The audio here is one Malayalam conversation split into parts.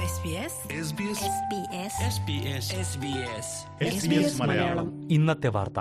SBS SBS SBS മലയാളം ഇന്നത്തെ വാർത്ത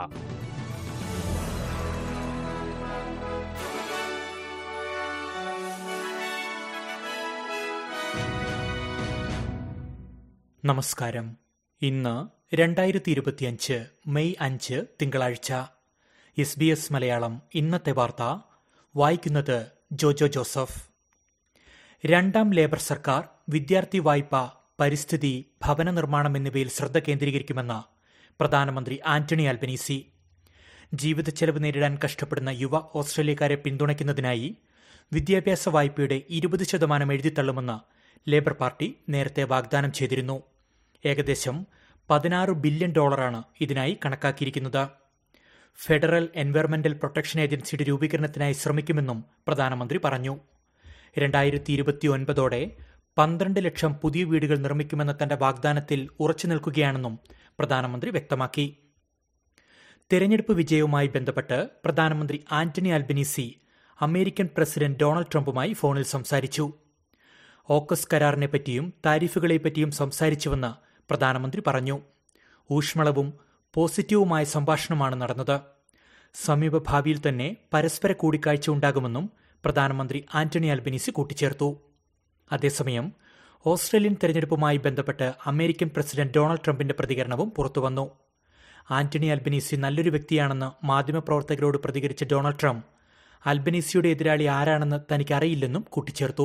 നമസ്കാരം ഇന്ന് രണ്ടായിരത്തി ഇരുപത്തിയഞ്ച് മെയ് അഞ്ച് തിങ്കളാഴ്ച എസ് ബി എസ് മലയാളം ഇന്നത്തെ വാർത്ത വായിക്കുന്നത് ജോജോ ജോസഫ് രണ്ടാം ലേബർ സർക്കാർ വിദ്യാർത്ഥി വായ്പ പരിസ്ഥിതി ഭവന നിർമ്മാണം എന്നിവയിൽ ശ്രദ്ധ കേന്ദ്രീകരിക്കുമെന്ന് പ്രധാനമന്ത്രി ആന്റണി ആൽബനീസി ജീവിത ചെലവ് നേരിടാൻ കഷ്ടപ്പെടുന്ന യുവ ഓസ്ട്രേലിയക്കാരെ പിന്തുണയ്ക്കുന്നതിനായി വിദ്യാഭ്യാസ വായ്പയുടെ ഇരുപത് ശതമാനം എഴുതിത്തള്ളുമെന്ന് ലേബർ പാർട്ടി നേരത്തെ വാഗ്ദാനം ചെയ്തിരുന്നു ഏകദേശം പതിനാറ് ബില്യൺ ഡോളറാണ് ഇതിനായി കണക്കാക്കിയിരിക്കുന്നത് ഫെഡറൽ എൻവയറമെന്റൽ പ്രൊട്ടക്ഷൻ ഏജൻസിയുടെ രൂപീകരണത്തിനായി ശ്രമിക്കുമെന്നും പ്രധാനമന്ത്രി പറഞ്ഞു രണ്ടായിരത്തി ഇരുപത്തിയൊൻപതോടെ പന്ത്രണ്ട് ലക്ഷം പുതിയ വീടുകൾ നിർമ്മിക്കുമെന്ന തന്റെ വാഗ്ദാനത്തിൽ ഉറച്ചു നിൽക്കുകയാണെന്നും പ്രധാനമന്ത്രി വ്യക്തമാക്കി തെരഞ്ഞെടുപ്പ് വിജയവുമായി ബന്ധപ്പെട്ട് പ്രധാനമന്ത്രി Anthony Albanese American president Donald ട്രംപുമായി ഫോണിൽ സംസാരിച്ചു ഓക്കസ് കരാറിനെ പറ്റിയും താരിഫുകളെ പറ്റിയും സംസാരിച്ചുവെന്ന് പ്രധാനമന്ത്രി പറഞ്ഞു ഊഷ്മളവും പോസിറ്റീവുമായ സംഭാഷണമാണ് നടന്നത് സമീപഭാവിയിൽ തന്നെ പരസ്പര കൂടിക്കാഴ്ച ഉണ്ടാകുമെന്നും പ്രധാനമന്ത്രി ആന്റണി ആൽബനീസി കൂട്ടിച്ചേർത്തു അതേസമയം ഓസ്ട്രേലിയൻ തെരഞ്ഞെടുപ്പുമായി ബന്ധപ്പെട്ട് അമേരിക്കൻ പ്രസിഡന്റ് ഡൊണാൾഡ് ട്രംപിന്റെ പ്രതികരണവും പുറത്തുവന്നു ആന്റണി അൽബനീസി നല്ലൊരു വ്യക്തിയാണെന്ന് മാധ്യമപ്രവർത്തകരോട് പ്രതികരിച്ച ഡൊണാൾഡ് ട്രംപ് അൽബനീസിയുടെ എതിരാളി ആരാണെന്ന് തനിക്കറിയില്ലെന്നും കൂട്ടിച്ചേർത്തു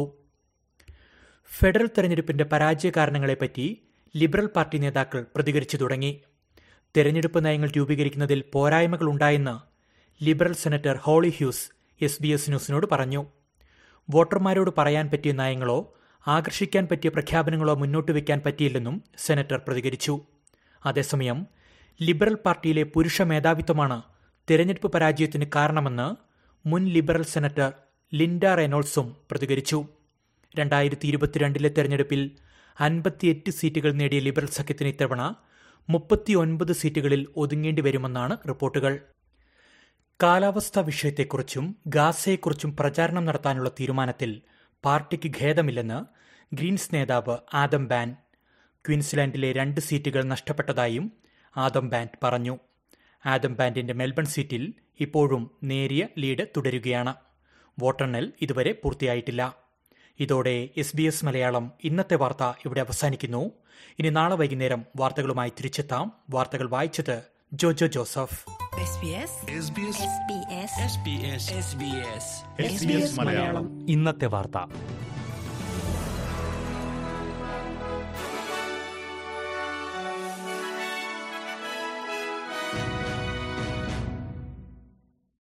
ഫെഡറൽ തെരഞ്ഞെടുപ്പിന്റെ പരാജയ കാരണങ്ങളെപ്പറ്റി ലിബറൽ പാർട്ടി നേതാക്കൾ പ്രതികരിച്ചു തുടങ്ങി തെരഞ്ഞെടുപ്പ് നയങ്ങൾ രൂപീകരിക്കുന്നതിൽ പോരായ്മകൾ ഉണ്ടായെന്ന് liberal senator Holly Hughes S B S ന്യൂസിനോട് പറഞ്ഞു വോട്ടർമാരോട് പറയാൻ പറ്റിയ നയങ്ങളോ ആകർഷിക്കാൻ പറ്റിയ പ്രഖ്യാപനങ്ങളോ മുന്നോട്ട് വയ്ക്കാൻ പറ്റിയില്ലെന്നും സെനറ്റർ പ്രതികരിച്ചു അതേസമയം ലിബറൽ പാർട്ടിയിലെ പുരുഷ മേധാവിത്വമാണ് തെരഞ്ഞെടുപ്പ് പരാജയത്തിന് കാരണമെന്ന് മുൻ ലിബറൽ സെനറ്റർ ലിൻഡ റെനോൾസും പ്രതികരിച്ചു രണ്ടായിരത്തി ഇരുപത്തിരണ്ടിലെ തെരഞ്ഞെടുപ്പിൽ അൻപത്തിയെട്ട് സീറ്റുകൾ നേടിയ ലിബറൽ സഖ്യത്തിന് ഇത്തവണ മുപ്പത്തിയൊൻപത് സീറ്റുകളിൽ ഒതുങ്ങേണ്ടി വരുമെന്നാണ് റിപ്പോർട്ടുകൾ കാലാവസ്ഥാ വിഷയത്തെക്കുറിച്ചും ഗാസയെക്കുറിച്ചും പ്രചാരണം നടത്താനുള്ള തീരുമാനത്തിൽ പാർട്ടിക്ക് ഖേദമില്ലെന്ന് ഗ്രീൻസ് നേതാവ് ആദം ബാൻ ക്വീൻസ്ലാൻഡിലെ രണ്ട് സീറ്റുകൾ നഷ്ടപ്പെട്ടതായും ആദം ബാൻഡ് പറഞ്ഞു ആദം ബാൻഡിന്റെ മെൽബൺ സീറ്റിൽ ഇപ്പോഴും നേരിയ ലീഡ് തുടരുകയാണ് വോട്ടെണ്ണൽ ഇതുവരെ പൂർത്തിയായിട്ടില്ല ഇതോടെ എസ് ബി എസ് മലയാളം ഇന്നത്തെ വാർത്ത ഇവിടെ അവസാനിക്കുന്നു ഇനി നാളെ വൈകുന്നേരം വാർത്തകളുമായി തിരിച്ചെത്താം വാർത്തകൾ വായിച്ചത് Jojo Joseph SBS SBS SBS Malayalam ഇന്നത്തെ വാർത്ത